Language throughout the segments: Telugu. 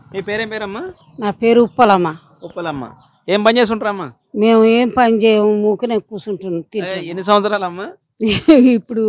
మీ పేరేం పేరమ్మా నా పేరు ఉప్పలమ్మ ఉప్పలమ్మ ఏం పని చేస్తుంటారమ్మా మేము ఏం పని చేయము మూకనే కూర్చుంటున్నాం ఏ, తింటాం ఎన్ని సంవత్సరాలమ్మా ఇప్పుడు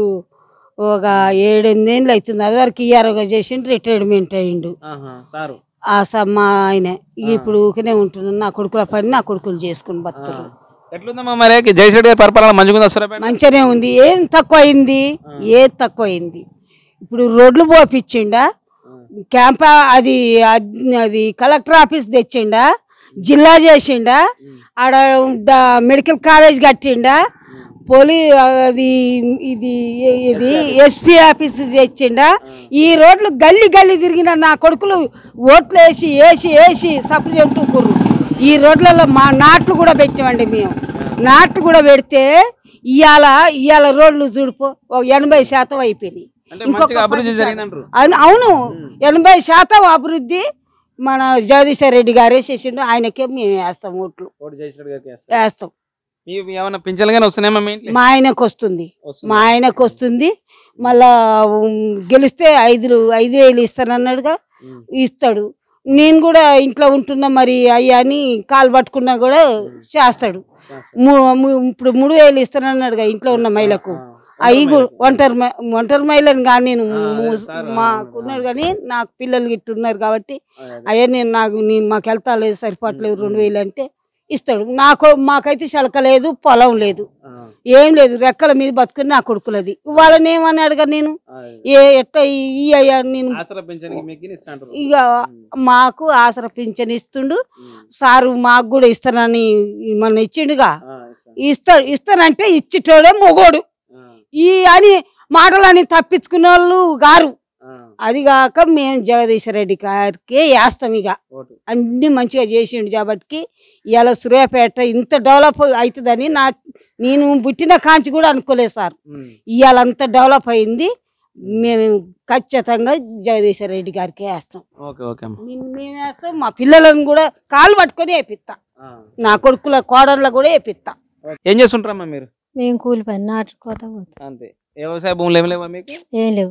ఒక ఏడెనిమిదేళ్ళు అవుతుంది అది వరకు ఇయ్యారుగా చేసిండు రిటైర్మెంట్ అయ్యిండు ఆహా, సారు ఆ సమ్మ ఆయన ఇప్పుడు ఊకనే ఉంటున్నాను నా కొడుకుల పని నా కొడుకులు చేసుకుని బతురు ఎట్లుందమ్మా మరి జయశ్రెడ్డి గారి పరిపాలన మంచిగా ఉందా సూర్యాపేట మంచిగానే ఉంది ఏం తక్కువ అయింది ఏది తక్కువ అయింది ఇప్పుడు రోడ్లు పోపించిండా క్యాంప్ అది అద్- అది కలెక్టర్ ఆఫీస్ తెచ్చిండా జిల్లా చేసిండా ఆడ ద- మెడికల్ కాలేజ్ కట్టిండా పోలీ అది ఇది ఇది ఎస్పీ ఆఫీస్ తెచ్చిండా ఈ రోడ్లు గల్లీ గల్లీ తిరిగిన నా కొడుకులు ఓట్లు వేసి వేసి వేసి సప్లిమెంట్ కుర్రు ఈ రోడ్లలో మా నాట్లు కూడా పెట్టామండి మేము నాట్లు కూడా పెడితే ఇవాళ ఇవాళ రోడ్లు చూడిపో ఒక ఎనభై శాతం అయిపోయినాయి అంటే ఇంకొక మంచిగా అభివృద్ధి పది శాతం. జరిగిందంటారు అన్- అవును ఎనభై శాతం అభివృద్ధి మన జగదీశ్వర్ రెడ్డి గారే చేసిండు ఆయనకే మేము వేస్తాం ఓట్లు ఓటు జయశ్రెడ్డి గారికి వేస్తారు. వేస్తాం మీకు ఏమైనా పింఛన్లు కానీ వస్తున్నాయమ్మా మీ ఇంట్లో మా ఆయనకు వస్తుంది వస్తున్నాయి. మా ఆయనకు వస్తుంది మళ్ళా ఉమ్, గెలిస్తే ఐదు ఐదు వేలు ఇస్తానన్నాడుగా ఉమ్. ఇస్తాడు నేను కూడా ఇంట్లో ఉంటున్నా మరి అయ్యా అని కాలు పట్టుకున్నా కూడా చేస్తాడు ము- ము- ఇప్పుడు మూడు వేలు ఇస్తానన్నాడుగా ఇంట్లో ఉన్న మహిళకు అవి కూడా ఒంటరి మ- ఒంటరి మహిళని కానీ నేను ము- మాకున్నాడు కానీ నాకు పిల్లలు గిట్ట ఉన్నారు కాబట్టి అయ్యా నేను నాకు నీ మాకు వెళ్తా లేదు సరిపోవట్లేదు రెండు వేలు అంటే ఇస్తాడు నాకు మాకైతే శలక లేదు పొలం లేదు ఆ, ఏం లేదు రెక్కల మీద బతుకుని నా కొడుకులది వాళ్ళని ఏమని అడగా నేను ఆ, ఏ ఎట్ట ఈ అయ్యా నేను ఆసరా పింఛన్కి మీకు ఇస్తాంటారు ఇక మాకు ఆసర పింఛన్ ఇస్తుండు సారు మాకు కూడా ఇస్తానని మన ఇచ్చిండుగా ఆ, ఇస్తాను. ఇస్తాడు ఇస్తానంటే ఇచ్చేటోడే మొగోడు ఆ, ఈ అని మాటలని తప్పించుకునే వాళ్ళు గారు ఆ, అది కాక మేము జగదీశ్వర రెడ్డి గారికి వేస్తాం ఇక ఓటు అన్ని మంచిగా చేసిండు కాబట్టి ఇవాళ సూర్యాపేట ఇంత డెవలప్ అవుతుందని నా నేను పుట్టిన కాంచి కూడా అనుకోలేదు సార్ ఉమ్. ఇవాళ అంత డెవలప్ అయింది మేము ఖచ్చితంగా జగదీశ్వర రెడ్డి గారికి వేస్తాం ఓకే ఓకే అమ్మా మేము మేము వేస్తాం మా పిల్లలను కూడా కాలు పట్టుకొని వేపిస్తా ఆ. నా కొడుకుల కోడళ్ళ కూడా వేపిస్తా ఏం చేస్తుంటారమ్మా మీరు మేము కూలి పని నాటుకోతా పోతాం అంతే వ్యవసాయ భూములు ఏమి లేవా మీకు ఏం లేవు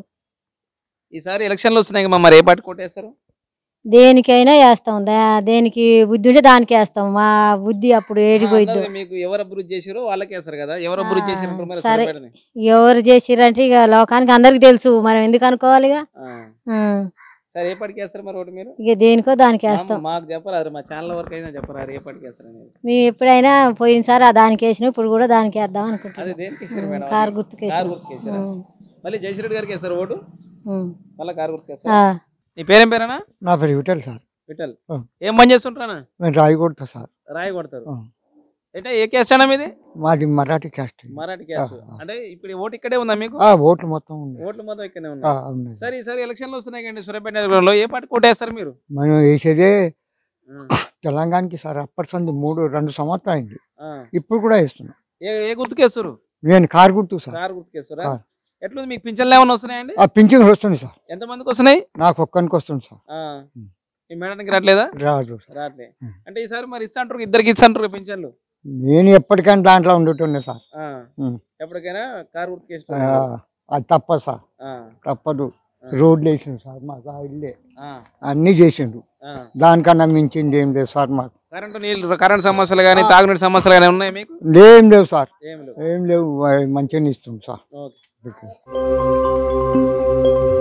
ఈసారి ఎలక్షన్లు వస్తున్నాయి కదా మరి ఏ పార్టీ కొట్టేస్తారు దేనికైనా వేస్తాం దా- దేనికి బుద్ధి ఉంటే దానికి వేస్తాం మా బుద్ధి అప్పుడు ఏడిపోయిద్దు అందరూ మీకు ఎవరు అభివృద్ధి చేసారో వాళ్ళకి వేస్తారు కదా ఎవరు అభివృద్ధి ఆ, చేసారు మరి సరే. సూర్యాపేటని? ఎవరు చేసిరంటే ఇక లోకానికి అందరికి తెలుసు మనం ఎందుకు అనుకోవాలి ఇక ఆ. ఆ, సరే ఏ పార్టీకి వేస్తారు మరి ఒకటి మీరు ఇక దేనికో దానికి వేస్తాం మా- మాకు చెప్పరారు మా ఛానల్ వరకు అయినా చెప్పరారు ఏ పార్టీకి వేస్తారు అనేది మేము ఎప్పుడైనా పోయినసారి ఆ దానికి వేసినాం ఇప్పుడు కూడా దానికి వేద్దాం అదే అనుకుంటున్నాం దేనికి వేసారు మేడం కారు గుర్తుకు కారు వేసినాం గుర్తుకు వేసారా ఉం, మళ్ళీ జయశ్రెడ్డి గారికి వేస్తారు ఓటు ఉం. మళ్ళీ కారు గుర్తుకు ఆ, వేస్తారు నీ పేరేం పేరేనా నా పేరు విఠల్ సార్ విఠల్ ఆ. ఏం పని చేస్తుంటారా నేను రాయి కొడతా సార్ రాయి కొడతారు ఆ. అంటే ఏ క్యాస్ట్ అన్నా మీది మాది మరాఠీ క్యాస్ట్ మరాఠీ క్యాస్ట్ ఆ, ఆ. అంటే ఇప్పుడు ఈ ఓటు ఇక్కడే ఉందా మీకు ఆ, ఓట్లు మొత్తం ఉంది ఓట్లు మొత్తం ఇక్కడే ఆ, ఉన్నాయి ఉన్నాయి సరే ఈసారి ఎలక్షన్లు వస్తున్నాయి కండి సూర్యాపేట నియోజకవర్గంలో ఏ పార్టీ కొట్టేస్తారు మీరు మనం వేసేదే ఆ. తెలంగాణకి సార్ అప్పటి సంది మూడు రెండు సంవత్సరాలు అయింది ఆ. ఇప్పుడు కూడా వేస్తున్నా ఏ ఏ గుర్తుకేస్తారు నేను కారు గుర్తు సార్ కారు గుర్తుకేస్తారా కారు. ఎట్లుంది మీకు పింఛన్లు ఏమైనా వస్తున్నాయండి ఆ పింఛన్ వస్తుంది సార్ ఎంత మందికి వస్తున్నాయి నాకు ఒక్కనికి వస్తుంది సార్ ఆ. ఉం. మీ మేడానికి రావట్లేదా రాదు సార్ రావట్లే ఉం. అంటే ఈసారి మరి ఇస్తా అంటారు ఇద్దరికి ఇస్తా అంటారు పింఛన్లు నేను ఎప్పటికైనా దాంట్లో ఉండుతుండే సార్ ఆ. ఉం. ఎప్పటికైనా కారు ఆ, గుర్తుకేస్తారు అది తప్పదు సార్ ఆ. తప్పదు ఆ. రోడ్లు వేసిండు సార్ మాకు ఆ ఇల్లే ఆ. అన్నీ చేసిండు ఆ. దానికన్నా మించింది ఏం లేదు సార్ మాకు కరెంటు నీళ్ళు కరెంట్ సమస్యలు కానీ తాగునీటి సమస్యలు కానీ ఉన్నాయి మీకు ఏం లేవు సార్ ఏం లేవు ఏం లేవు మంచిగా ఇస్తుంది సార్ ఓకే ఓకే